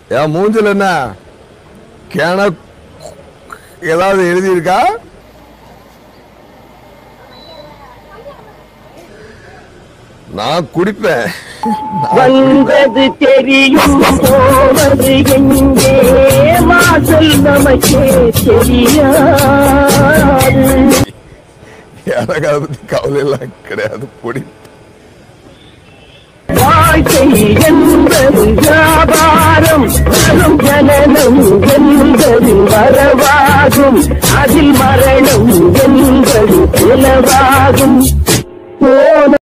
என் மூஞ்சில என்ன கேன ஏதாவது எழுதியிருக்கா நான் குடிப்பேன் வந்தது தெரியும் போவது எங்கே வாசல் நமக்கே தெரியாது எனக்கு அதை பத்தி கவலை எல்லாம் கிடையாது குடி வாழ்க்கை என்பது வியாபாரம் வரும் ஜனனம் என்பது வரவாகும் அதில் மரணம் என்பது உலவாகும் ஓ